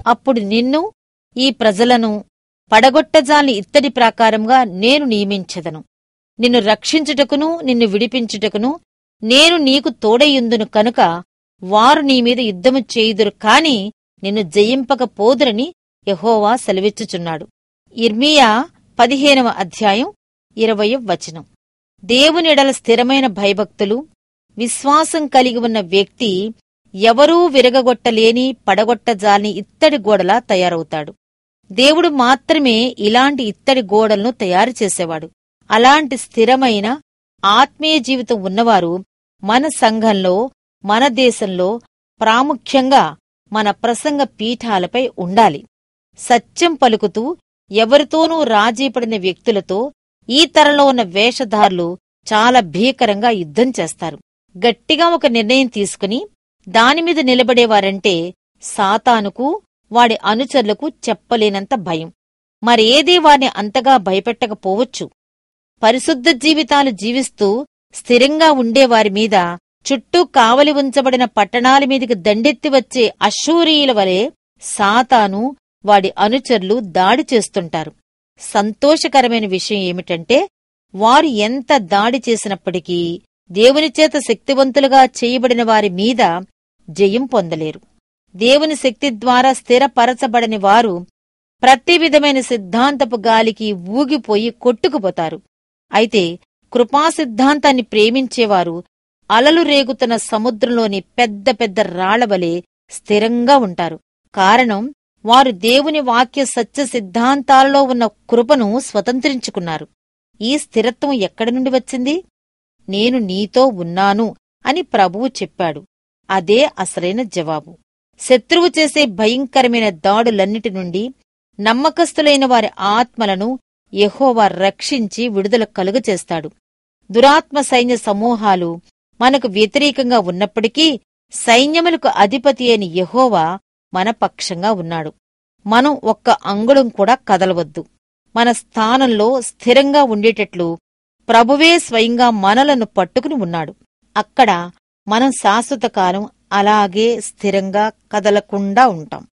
అప్పుడు నిన్ను ఈ ప్రజలను పడగొట్టజాలి ఇత్తడి ప్రాకారంగా నేను నియమించెదను నిన్ను రక్షించుటకును నిన్ను విడిపించుటకును నేను నీకు తోడయుందును కనుక వారు నీ మీద యుద్ధము చేయుదురు కాని నిన్ను జయింపకపోదురని యెహోవా సెలవిచ్చుచున్నాడు ఇర్మియా పదిహేనవ అధ్యాయం ఇరవయ వచనం దేవునిడల స్థిరమైన భయభక్తులు విశ్వాసం కలిగి ఉన్న వ్యక్తి ఎవరూ విరగగొట్టలేని పడగొట్టజాలని ఇత్తడి గోడలా తయారవుతాడు దేవుడు మాత్రమే ఇలాంటి ఇత్తడి గోడలను తయారు చేసేవాడు అలాంటి స్థిరమైన ఆత్మీయ జీవితం ఉన్నవారు మన సంఘంలో మన దేశంలో ప్రాముఖ్యంగా మన ప్రసంగ పీఠాలపై ఉండాలి సత్యం పలుకుతూ ఎవరితోనూ రాజీపడిన వ్యక్తులతో ఈ తరంలో ఉన్న వేషధారులు చాలా భీకరంగా యుద్ధం చేస్తారు గట్టిగా ఒక నిర్ణయం తీసుకుని దానిమీద నిలబడేవారంటే సాతానుకు వాడి అనుచరులకు చెప్పలేనంత భయం మరేదీ వారిని అంతగా భయపెట్టకపోవచ్చు పరిశుద్ధ జీవితాలు జీవిస్తూ స్థిరంగా ఉండేవారి మీద చుట్టూ కావలి ఉంచబడిన పట్టణాల మీదికి దండెత్తి వచ్చే అశూరియుల వలె సాతాను వాడి అనుచరులు దాడి చేస్తుంటారు సంతోషకరమైన విషయం ఏమిటంటే వారు ఎంత దాడి చేసినప్పటికీ దేవుని చేత శక్తివంతులుగా చేయబడిన వారి మీద జయం పొందలేరు దేవుని శక్తి ద్వారా స్థిరపరచబడని వారు ప్రతి విధమైన సిద్ధాంతపు గాలికి ఊగిపోయి కొట్టుకుపోతారు అయితే కృపా సిద్ధాంతాన్ని ప్రేమించేవారు అలలు రేగుతున్న సముద్రంలోని పెద్ద పెద్ద రాళ్లవలే స్థిరంగా ఉంటారు కారణం వారు దేవుని వాక్య సత్య సిద్ధాంతాలలో ఉన్న కృపను స్వతంత్రించుకున్నారు ఈ స్థిరత్వం ఎక్కడి నుండి వచ్చింది నేను నీతో ఉన్నాను అని ప్రభువు చెప్పాడు అదే అసలైన జవాబు శత్రువు చేసే భయంకరమైన దాడులన్నిటి నుండి నమ్మకస్తులైన వారి ఆత్మలను యెహోవా రక్షించి విడుదల కలుగచేస్తాడు దురాత్మ సైన్య సమూహాలు మనకు వ్యతిరేకంగా ఉన్నప్పటికీ సైన్యములకు అధిపతి అయిన యెహోవా మన పక్షంగా ఉన్నాడు మనం ఒక్క అంగుళం కూడా కదలవద్దు మన స్థానంలో స్థిరంగా ఉండేటట్లు ప్రభువే స్వయంగా మనలను పట్టుకుని ఉన్నాడు అక్కడ మనం శాశ్వత కాలం అలాగే స్థిరంగా కదలకుండా ఉంటాం